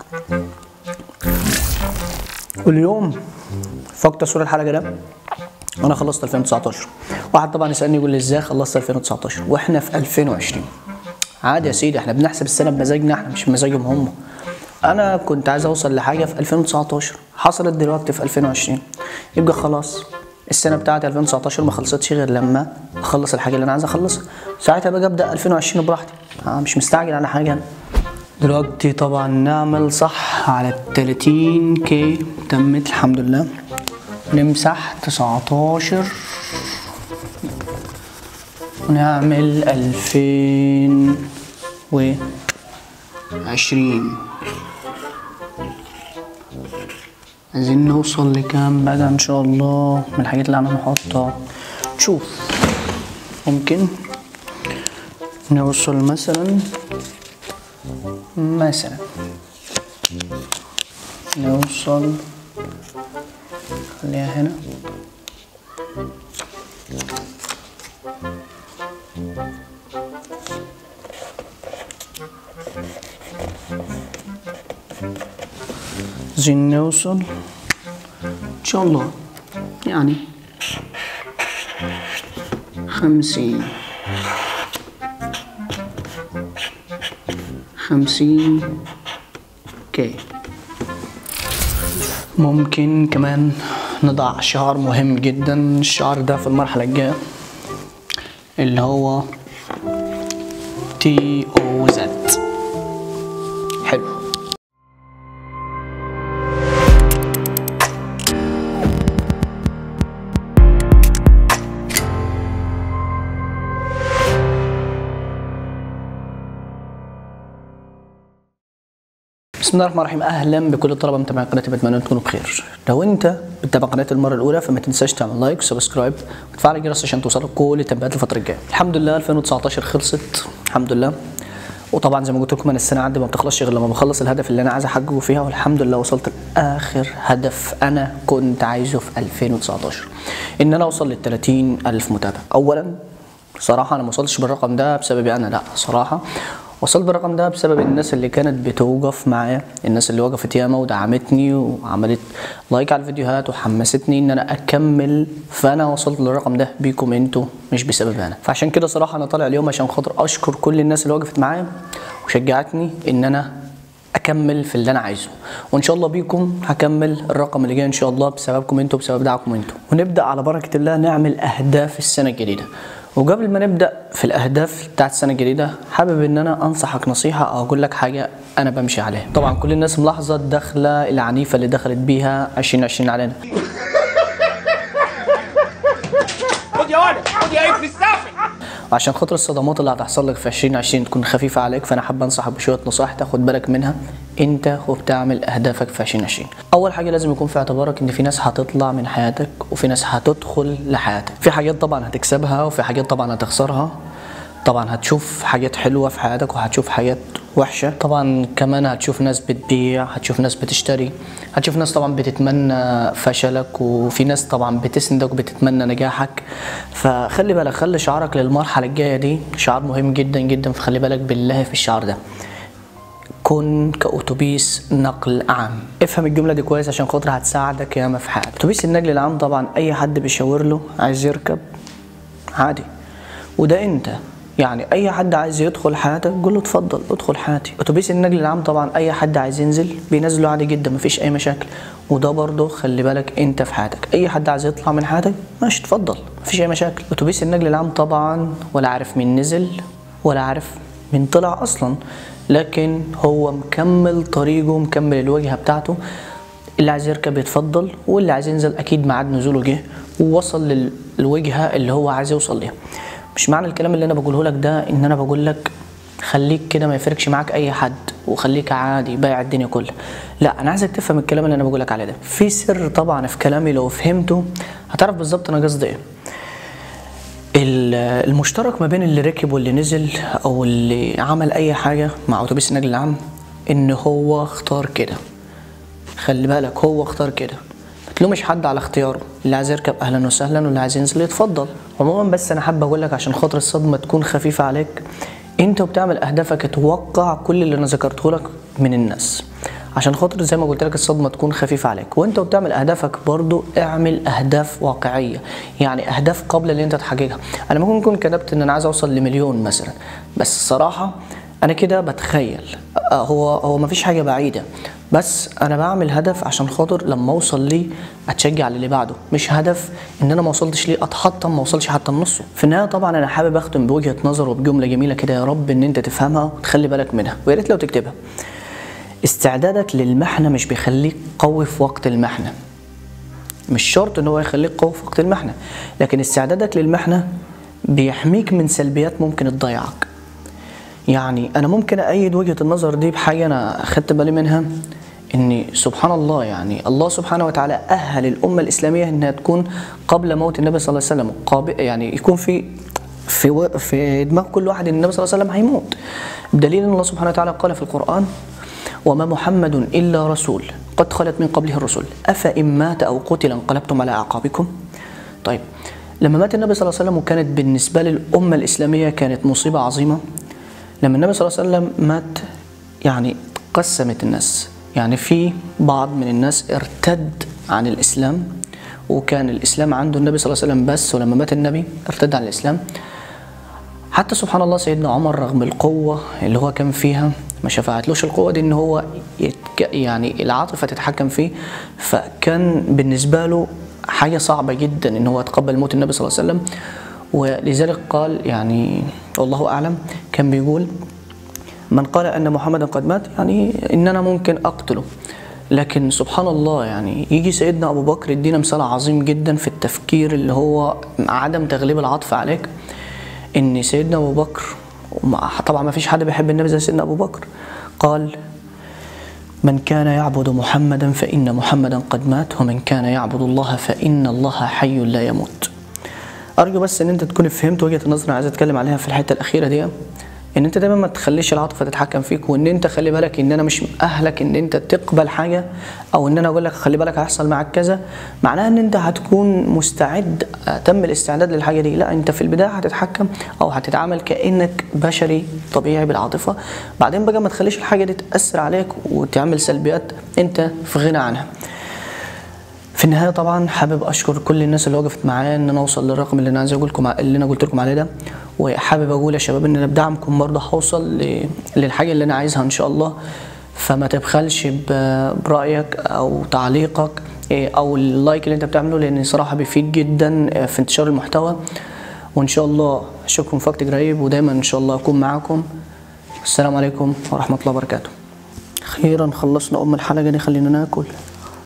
واليوم فقط تصوير الحلقه ده انا خلصت 2019 واحد طبعا يسالني يقول لي ازاي خلصت 2019 واحنا في 2020 عادي يا سيدي احنا بنحسب السنه بمزاجنا احنا مش بمزاجهم هم انا كنت عايز اوصل لحاجه في 2019 حصلت دلوقتي في 2020 يبقى خلاص السنه بتاعتي 2019 ما خلصتش غير لما اخلص الحاجه اللي انا عايز اخلصها ساعتها بقى ابدا 2020 براحتي آه مش مستعجل على حاجه أنا. دلوقتي طبعا نعمل صح على ال 30 كي تمت الحمد لله نمسح 19 ونعمل 2020 عايزين نوصل لكام بقى ان شاء الله من الحاجات اللي انا هنحطها نشوف ممكن نوصل مثلا مثلا نوصل خليها هنا عايزين نوصل ان شاء الله يعني خمسين خمسين كي ممكن كمان نضع شعار مهم جدا الشعار ده في المرحلة الجاية اللي هو تي او زد حلو بسم الله الرحمن الرحيم اهلا بكل الطلبه متابعين قناتي بتمنى تكونوا بخير لو انت بتتابع قناتي المره الاولى فما تنساش تعمل لايك وسبسكرايب وتفعل الجرس عشان توصلك كل التنبيهات الفتره الجايه الحمد لله 2019 خلصت الحمد لله وطبعا زي ما قلت لكم انا السنه عندي ما بتخلصش غير لما بخلص الهدف اللي انا عايز احققه فيها والحمد لله وصلت لاخر هدف انا كنت عايزه في 2019 ان انا اوصل لل 30 الف متابع اولا صراحه انا ما وصلتش بالرقم ده بسببي انا لا صراحه وصلت بالرقم ده بسبب الناس اللي كانت بتوقف معايا الناس اللي وقفت ياما ودعمتني وعملت لايك على الفيديوهات وحمستني ان انا اكمل فانا وصلت للرقم ده بيكم انتوا مش بسبب انا فعشان كده صراحه انا طالع اليوم عشان خاطر اشكر كل الناس اللي وقفت معايا وشجعتني ان انا اكمل في اللي انا عايزه وان شاء الله بيكم هكمل الرقم اللي جاي ان شاء الله بسببكم انتوا بسبب دعمكم انتوا ونبدا على بركه الله نعمل اهداف السنه الجديده وقبل ما نبدا في الاهداف بتاعت السنه الجديده حابب ان انا انصحك نصيحه او اقول لك حاجه انا بمشي عليها طبعا كل الناس ملاحظه الدخله العنيفه اللي دخلت بيها 2020 علينا خد يا ولد خد يا ابن السافل وعشان خاطر الصدمات اللي هتحصل لك في 2020 تكون خفيفه عليك فانا حابب انصحك بشويه نصائح تاخد بالك منها انت وبتعمل اهدافك في 2020 اول حاجه لازم يكون في اعتبارك ان في ناس هتطلع من حياتك وفي ناس هتدخل لحياتك في حاجات طبعا هتكسبها وفي حاجات طبعا هتخسرها طبعا هتشوف حاجات حلوه في حياتك وهتشوف حاجات وحشه طبعا كمان هتشوف ناس بتبيع هتشوف ناس بتشتري هتشوف ناس طبعا بتتمنى فشلك وفي ناس طبعا بتسندك وبتتمنى نجاحك فخلي بالك خلي شعارك للمرحله الجايه دي شعار مهم جدا جدا فخلي بالك بالله في الشعار ده كن كأتوبيس نقل عام افهم الجملة دي كويس عشان خاطر هتساعدك ياما في حياتك أتوبيس النقل العام طبعا أي حد بيشاور له عايز يركب عادي وده أنت يعني أي حد عايز يدخل حياتك قول له اتفضل ادخل حياتي أتوبيس النقل العام طبعا أي حد عايز ينزل بينزله عادي جدا مفيش أي مشاكل وده برضه خلي بالك أنت في حياتك أي حد عايز يطلع من حياتك ماشي اتفضل مفيش أي مشاكل أتوبيس النقل العام طبعا ولا عارف مين نزل ولا عارف مين طلع أصلا لكن هو مكمل طريقه مكمل الوجهة بتاعته اللي عايز يركب يتفضل واللي عايز ينزل اكيد ميعاد نزوله جه ووصل للوجهة اللي هو عايز يوصل ليها مش معنى الكلام اللي انا بقوله لك ده ان انا بقول لك خليك كده ما يفرقش معاك اي حد وخليك عادي بايع الدنيا كلها لا انا عايزك تفهم الكلام اللي انا بقول لك عليه ده في سر طبعا في كلامي لو فهمته هتعرف بالظبط انا قصدي ايه ال- المشترك ما بين اللي ركب واللي نزل او اللي عمل اي حاجه مع اتوبيس النقل العام ان هو اختار كده خلي بالك هو اختار كده ما تلومش حد على اختياره اللي عايز يركب اهلا وسهلا واللي عايز ينزل يتفضل عموما بس انا حابب اقول لك عشان خاطر الصدمه تكون خفيفه عليك انت وبتعمل اهدافك توقع كل اللي انا ذكرته لك من الناس عشان خاطر زي ما قلت لك الصدمه تكون خفيفه عليك وانت وبتعمل اهدافك برضو اعمل اهداف واقعيه يعني اهداف قبل اللي انت تحققها انا ممكن اكون كتبت ان انا عايز اوصل لمليون مثلا بس الصراحه انا كده بتخيل آه، هو هو مفيش حاجه بعيده بس انا بعمل هدف عشان خاطر لما اوصل ليه اتشجع للي بعده مش هدف ان انا ما وصلتش ليه اتحطم ما اوصلش حتى لنصه في النهايه طبعا انا حابب اختم بوجهه نظر وبجمله جميله كده يا رب ان انت تفهمها وتخلي بالك منها ويا ريت لو تكتبها استعدادك للمحنه مش بيخليك قوي في وقت المحنه مش شرط ان هو يخليك قوي في وقت المحنه لكن استعدادك للمحنه بيحميك من سلبيات ممكن تضيعك يعني انا ممكن ايد وجهه النظر دي بحاجه انا خدت بالي منها ان سبحان الله يعني الله سبحانه وتعالى اهل الامه الاسلاميه انها تكون قبل موت النبي صلى الله عليه وسلم قاب- يعني يكون في في و- في دماغ كل واحد ان النبي صلى الله عليه وسلم هيموت بدليل ان الله سبحانه وتعالى قال في القران وما محمد الا رسول قد خلت من قبله الرسل افان مات او قتل انقلبتم على اعقابكم طيب لما مات النبي صلى الله عليه وسلم وكانت بالنسبه للامه الاسلاميه كانت مصيبه عظيمه لما النبي صلى الله عليه وسلم مات يعني قسمت الناس يعني في بعض من الناس ارتد عن الإسلام وكان الإسلام عنده النبي صلى الله عليه وسلم بس ولما مات النبي ارتد عن الإسلام حتى سبحان الله سيدنا عمر رغم القوة اللي هو كان فيها ما شفعتلوش القوة دي ان هو يتك يعني العاطفة تتحكم فيه فكان بالنسبة له حاجة صعبة جدا ان هو يتقبل موت النبي صلى الله عليه وسلم ولذلك قال يعني والله اعلم كان بيقول من قال ان محمدا قد مات يعني ان انا ممكن اقتله لكن سبحان الله يعني يجي سيدنا ابو بكر يدينا مثال عظيم جدا في التفكير اللي هو عدم تغليب العاطفه عليك ان سيدنا ابو بكر وما- طبعا ما فيش حد بيحب النبي زي سيدنا ابو بكر قال من كان يعبد محمدا فان محمدا قد مات ومن كان يعبد الله فان الله حي لا يموت ارجو بس ان انت تكون فهمت وجهه النظر اللي عايز اتكلم عليها في الحته الاخيره دي ان انت دايما ما تخليش العاطفه تتحكم فيك وان انت خلي بالك ان انا مش اهلك ان انت تقبل حاجه او ان انا اقول لك خلي بالك هيحصل معاك كذا معناها ان انت هتكون مستعد آه، تم الاستعداد للحاجه دي لا انت في البدايه هتتحكم او هتتعامل كانك بشري طبيعي بالعاطفه بعدين بقى ما تخليش الحاجه دي تاثر عليك وتعمل سلبيات انت في غنى عنها في النهايه طبعا حابب اشكر كل الناس اللي وقفت معايا ان انا اوصل للرقم اللي انا عايز اقول لكم اللي انا قلت لكم عليه ده وحابب اقول يا شباب ان انا بدعمكم برضه هوصل ل- للحاجه اللي انا عايزها ان شاء الله فما تبخلش ب- برايك او تعليقك إيه، او اللايك اللي انت بتعمله لان صراحه بيفيد جدا آه، في انتشار المحتوى وان شاء الله اشوفكم في وقت قريب ودايما ان شاء الله اكون معاكم السلام عليكم ورحمه الله وبركاته اخيرا خلصنا ام الحلقه دي خلينا ناكل